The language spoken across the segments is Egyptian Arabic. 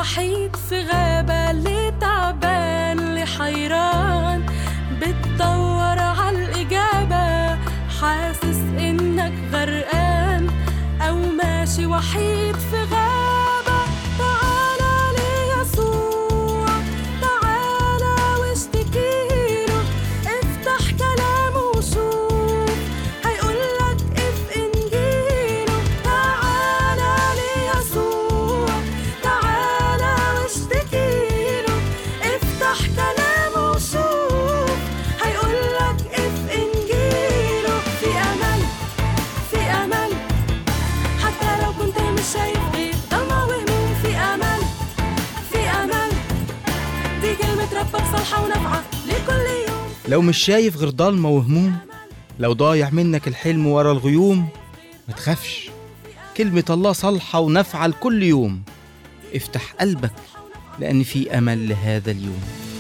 وحيد في غابة اللي تعبان اللي حيران بتدور عالإجابة حاسس إنك غرقان أو ماشي وحيد في غابة تعالى ليسوع تعالى واشتكيله افتح كلامه وشوف هيقولك اف انجيله تعالى ليسوع تعالى واشتكيله افتح كلامه وشوف هيقولك اف انجيله في امل في امل حتى لو كنت مش شايف غير ضلمة وهموم في امل في امل دي كلمة ربك صالحة ونافعة لكل يوم لو مش شايف غير ضلمة وهموم لو ضايع منك الحلم ورا الغيوم ما تخافش كلمة الله صالحة ونافعة لكل يوم افتح قلبك لأن في أمل لهذا اليوم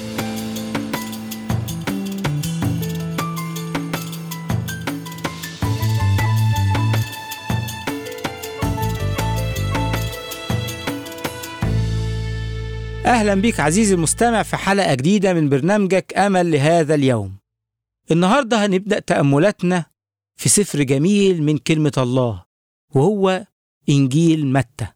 أهلا بيك عزيزي المستمع في حلقة جديدة من برنامجك أمل لهذا اليوم النهاردة هنبدأ تأملاتنا في سفر جميل من كلمة الله وهو إنجيل متى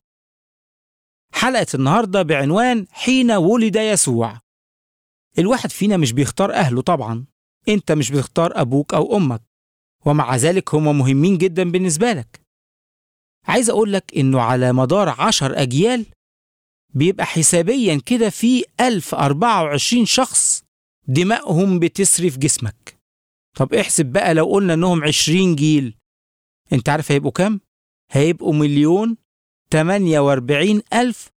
حلقة النهاردة بعنوان حين ولد يسوع الواحد فينا مش بيختار أهله طبعا أنت مش بتختار أبوك أو أمك ومع ذلك هم مهمين جدا بالنسبة لك عايز أقول لك إنه على مدار عشر أجيال بيبقى حسابيا كده في 1024 شخص دمائهم بتسري في جسمك طب احسب بقى لو قلنا انهم 20 جيل انت عارف هيبقوا كام؟ هيبقوا مليون 48 ألف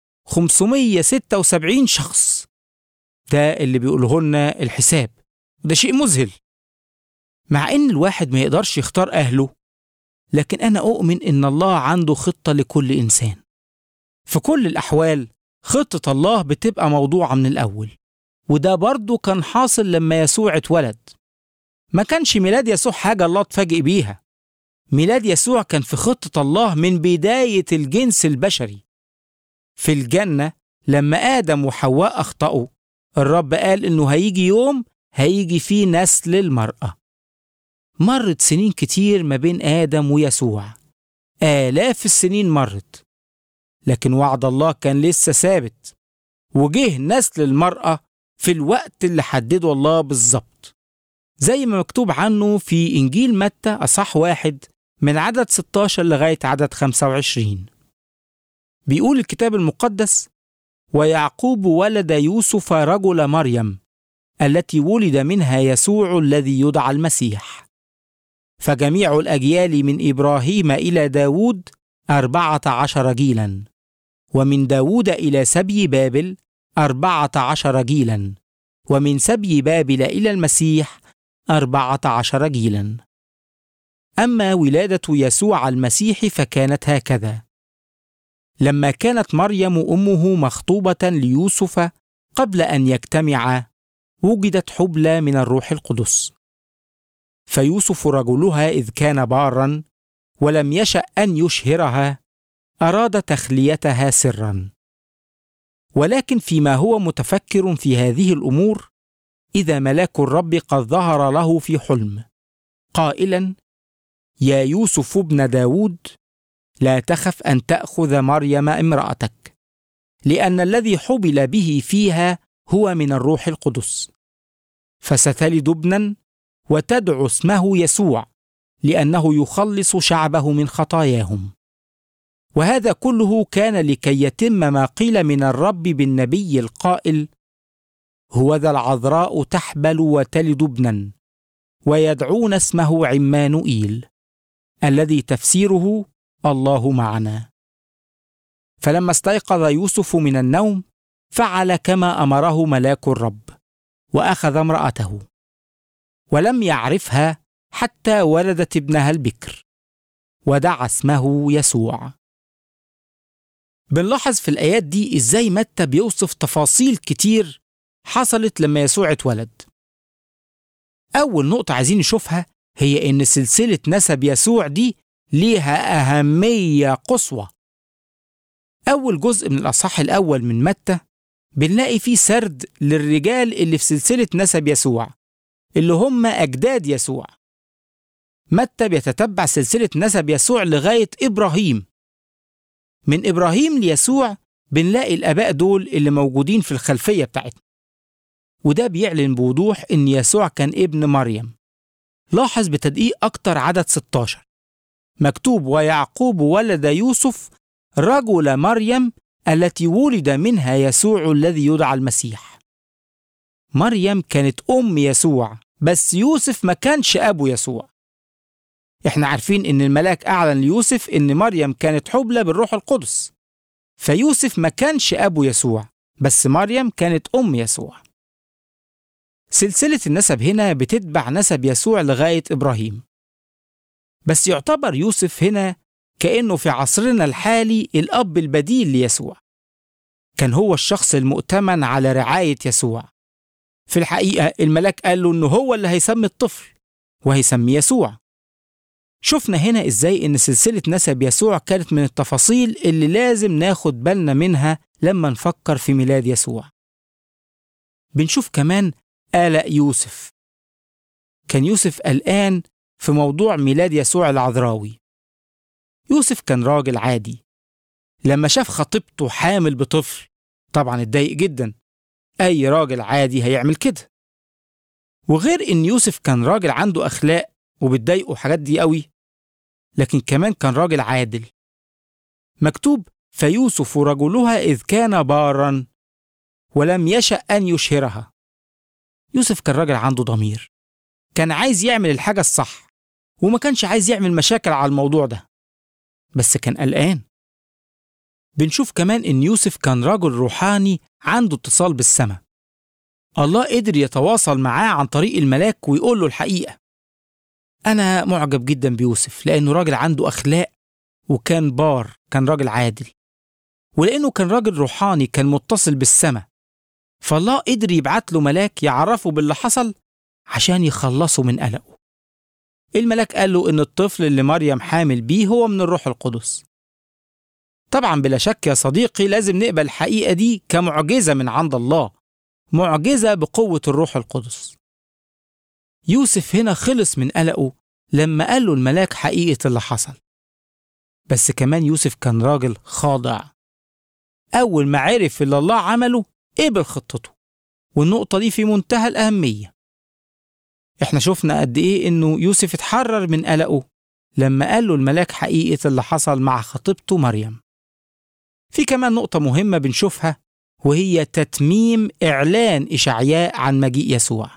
576 شخص ده اللي بيقوله لنا الحساب وده شيء مذهل مع ان الواحد ما يقدرش يختار اهله لكن انا اؤمن ان الله عنده خطه لكل انسان في كل الاحوال خطه الله بتبقى موضوعه من الاول وده برضه كان حاصل لما يسوع اتولد ما كانش ميلاد يسوع حاجه الله اتفاجئ بيها ميلاد يسوع كان في خطه الله من بدايه الجنس البشري في الجنه لما ادم وحواء اخطاوا الرب قال انه هيجي يوم هيجي فيه نسل المراه مرت سنين كتير ما بين ادم ويسوع الاف السنين مرت لكن وعد الله كان لسه ثابت وجه نسل المرأة في الوقت اللي حدده الله بالظبط زي ما مكتوب عنه في إنجيل متى أصح واحد من عدد 16 لغاية عدد 25 بيقول الكتاب المقدس ويعقوب ولد يوسف رجل مريم التي ولد منها يسوع الذي يدعى المسيح فجميع الأجيال من إبراهيم إلى داود أربعة عشر جيلا ومن داود إلى سبي بابل أربعة عشر جيلا ومن سبي بابل إلى المسيح أربعة عشر جيلا أما ولادة يسوع المسيح فكانت هكذا لما كانت مريم أمه مخطوبة ليوسف قبل أن يجتمعا وجدت حبلى من الروح القدس فيوسف رجلها إذ كان بارا ولم يشأ أن يشهرها أراد تخليتها سرا ولكن فيما هو متفكر في هذه الأمور إذا ملاك الرب قد ظهر له في حلم قائلا يا يوسف ابن داود لا تخف أن تأخذ مريم امرأتك لأن الذي حبل به فيها هو من الروح القدس فستلد ابنا وتدعو اسمه يسوع لأنه يخلص شعبه من خطاياهم وهذا كله كان لكي يتم ما قيل من الرب بالنبي القائل هوذا العذراء تحبل وتلد ابنا ويدعون اسمه عمانوئيل الذي تفسيره الله معنا فلما استيقظ يوسف من النوم فعل كما امره ملاك الرب واخذ امراته ولم يعرفها حتى ولدت ابنها البكر ودعا اسمه يسوع بنلاحظ في الآيات دي إزاي متى بيوصف تفاصيل كتير حصلت لما يسوع اتولد أول نقطة عايزين نشوفها هي إن سلسلة نسب يسوع دي ليها أهمية قصوى أول جزء من الأصحاح الأول من متى بنلاقي فيه سرد للرجال اللي في سلسلة نسب يسوع اللي هم أجداد يسوع متى بيتتبع سلسلة نسب يسوع لغاية إبراهيم من إبراهيم ليسوع بنلاقي الآباء دول اللي موجودين في الخلفية بتاعتنا وده بيعلن بوضوح إن يسوع كان ابن مريم لاحظ بتدقيق أكتر عدد 16 مكتوب ويعقوب ولد يوسف رجل مريم التي ولد منها يسوع الذي يدعى المسيح مريم كانت أم يسوع بس يوسف ما كانش أبو يسوع احنا عارفين ان الملاك اعلن ليوسف ان مريم كانت حبلى بالروح القدس فيوسف ما كانش ابو يسوع بس مريم كانت ام يسوع سلسلة النسب هنا بتتبع نسب يسوع لغاية إبراهيم بس يعتبر يوسف هنا كأنه في عصرنا الحالي الأب البديل ليسوع كان هو الشخص المؤتمن على رعاية يسوع في الحقيقة الملاك قال له إنه هو اللي هيسمي الطفل وهيسميه يسوع شفنا هنا إزاي إن سلسلة نسب يسوع كانت من التفاصيل اللي لازم ناخد بالنا منها لما نفكر في ميلاد يسوع بنشوف كمان قلق يوسف كان يوسف قلقان في موضوع ميلاد يسوع العذراوي يوسف كان راجل عادي لما شاف خطيبته حامل بطفل طبعا اتضايق جدا أي راجل عادي هيعمل كده وغير إن يوسف كان راجل عنده أخلاق وبتضايقه حاجات دي قوي لكن كمان كان راجل عادل مكتوب فيوسف رجلها إذ كان بارا ولم يشأ أن يشهرها يوسف كان راجل عنده ضمير كان عايز يعمل الحاجة الصح وما كانش عايز يعمل مشاكل على الموضوع ده بس كان قلقان بنشوف كمان إن يوسف كان رجل روحاني عنده اتصال بالسماء الله قدر يتواصل معاه عن طريق الملاك ويقول له الحقيقة أنا معجب جدا بيوسف لأنه راجل عنده أخلاق وكان بار كان راجل عادل ولأنه كان راجل روحاني كان متصل بالسماء فالله قدر يبعت له ملاك يعرفه باللي حصل عشان يخلصه من قلقه الملاك قال له إن الطفل اللي مريم حامل بيه هو من الروح القدس طبعا بلا شك يا صديقي لازم نقبل الحقيقة دي كمعجزة من عند الله معجزة بقوة الروح القدس يوسف هنا خلص من قلقه لما قال له الملاك حقيقة اللي حصل بس كمان يوسف كان راجل خاضع أول ما عرف اللي الله عمله قبل خطته والنقطة دي في منتهى الأهمية احنا شفنا قد ايه انه يوسف اتحرر من قلقه لما قال له الملاك حقيقة اللي حصل مع خطيبته مريم في كمان نقطة مهمة بنشوفها وهي تتميم إعلان إشعياء عن مجيء يسوع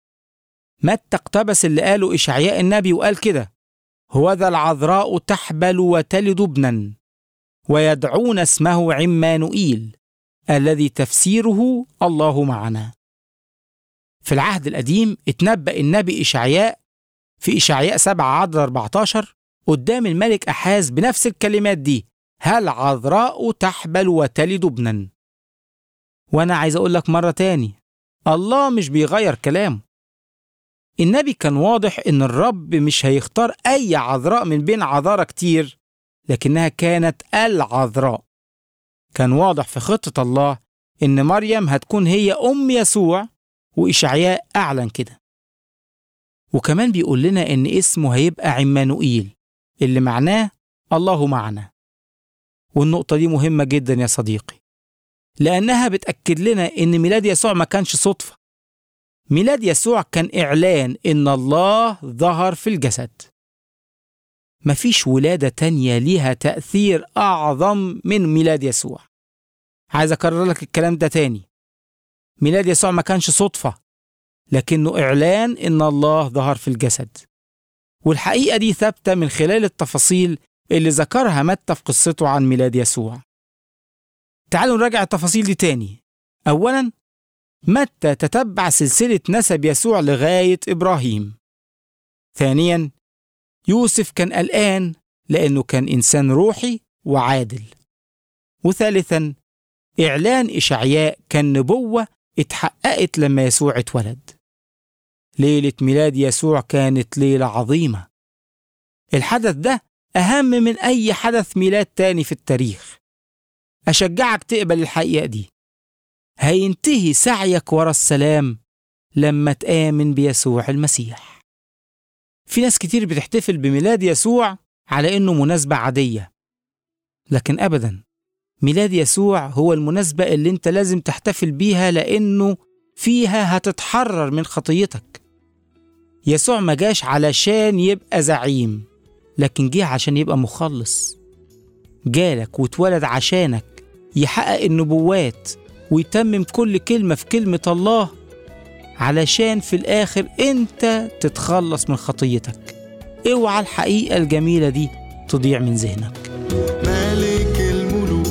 متى اقتبس اللي قاله إشعياء النبي وقال كده هوذا العذراء تحبل وتلد ابنا ويدعون اسمه عمانوئيل الذي تفسيره الله معنا في العهد القديم اتنبأ النبي إشعياء في إشعياء 7 عدد 14 قدام الملك أحاز بنفس الكلمات دي هل عذراء تحبل وتلد ابنا وأنا عايز أقول لك مرة تاني الله مش بيغير كلامه النبي كان واضح إن الرب مش هيختار أي عذراء من بين عذارى كتير لكنها كانت العذراء كان واضح في خطة الله إن مريم هتكون هي أم يسوع وإشعياء أعلن كده وكمان بيقول لنا إن اسمه هيبقى عمانوئيل اللي معناه الله معنا والنقطة دي مهمة جدا يا صديقي لأنها بتأكد لنا إن ميلاد يسوع ما كانش صدفة ميلاد يسوع كان إعلان إن الله ظهر في الجسد مفيش ولادة تانية ليها تأثير أعظم من ميلاد يسوع عايز أكرر لك الكلام ده تاني ميلاد يسوع ما كانش صدفة لكنه إعلان إن الله ظهر في الجسد والحقيقة دي ثابتة من خلال التفاصيل اللي ذكرها متى في قصته عن ميلاد يسوع تعالوا نراجع التفاصيل دي تاني أولا متى تتبع سلسلة نسب يسوع لغاية إبراهيم ثانيا يوسف كان قلقان لأنه كان إنسان روحي وعادل وثالثا إعلان إشعياء كان نبوة اتحققت لما يسوع اتولد ليلة ميلاد يسوع كانت ليلة عظيمة الحدث ده أهم من أي حدث ميلاد تاني في التاريخ أشجعك تقبل الحقيقة دي هينتهي سعيك ورا السلام لما تآمن بيسوع المسيح في ناس كتير بتحتفل بميلاد يسوع على إنه مناسبة عادية لكن أبدا ميلاد يسوع هو المناسبة اللي أنت لازم تحتفل بيها لأنه فيها هتتحرر من خطيتك يسوع ما جاش علشان يبقى زعيم لكن جه عشان يبقى مخلص جالك واتولد عشانك يحقق النبوات ويتمم كل كلمة في كلمة الله علشان في الآخر أنت تتخلص من خطيتك اوعى الحقيقة الجميلة دي تضيع من ذهنك ملك الملوك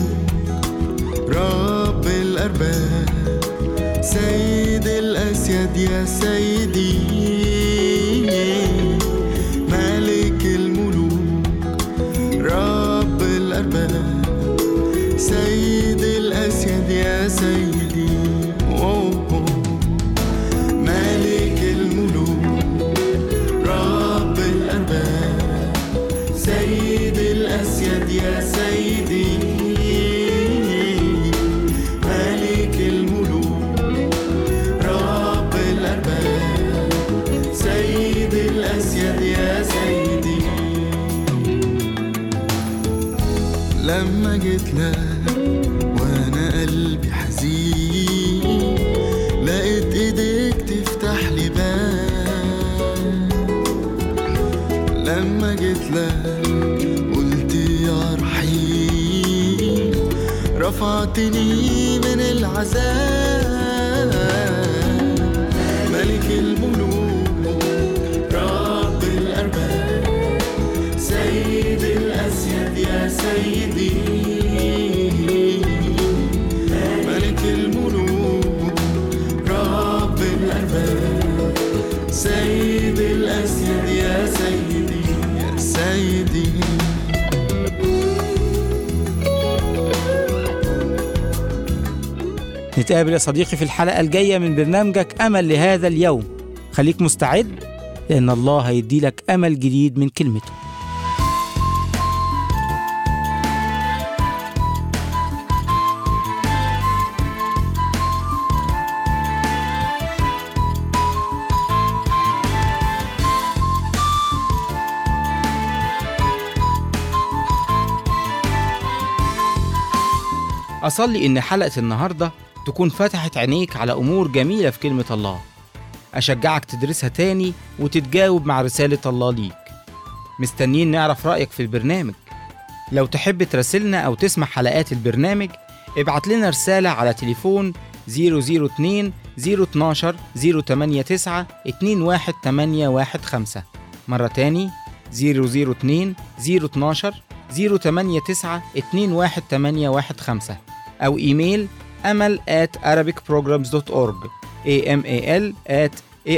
رب الأرباب سيد الأسياد يا سيدي ملك الملوك رب الأرباب سيد الأسياد يا سيدي أوه. ملك الملوك رب الأرباب سيد الأسياد يا سيدي ملك الملوك رب الأرباب سيد الأسياد يا سيدي لما جيت لك وانا قلبي حزين لقيت ايديك تفتح لي باب لما جيت لك قلت يا رحيم رفعتني من العذاب ملك الملوك رب الأرباب سيد الأسياد يا سيدي ملك الملوك رب الأرباب سيد الأسياد يا سيدي يا سيدي نتقابل يا صديقي في الحلقة الجاية من برنامجك أمل لهذا اليوم خليك مستعد لأن الله هيدي لك أمل جديد من كلمته أصلي إن حلقة النهاردة تكون فتحت عينيك على أمور جميلة في كلمة الله أشجعك تدرسها تاني وتتجاوب مع رسالة الله ليك مستنيين نعرف رأيك في البرنامج لو تحب تراسلنا أو تسمع حلقات البرنامج ابعت لنا رسالة على تليفون 002 012 089 21815 مرة تاني 002 012 089 21815 أو إيميل أمل at arabicprograms.org amal at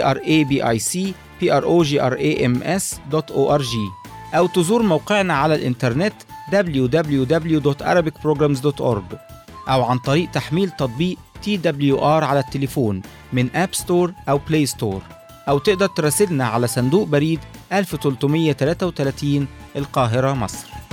arabicprograms.org أو تزور موقعنا على الإنترنت www.arabicprograms.org أو عن طريق تحميل تطبيق TWR على التليفون من أب ستور أو بلاي ستور أو تقدر تراسلنا على صندوق بريد 1333 القاهرة مصر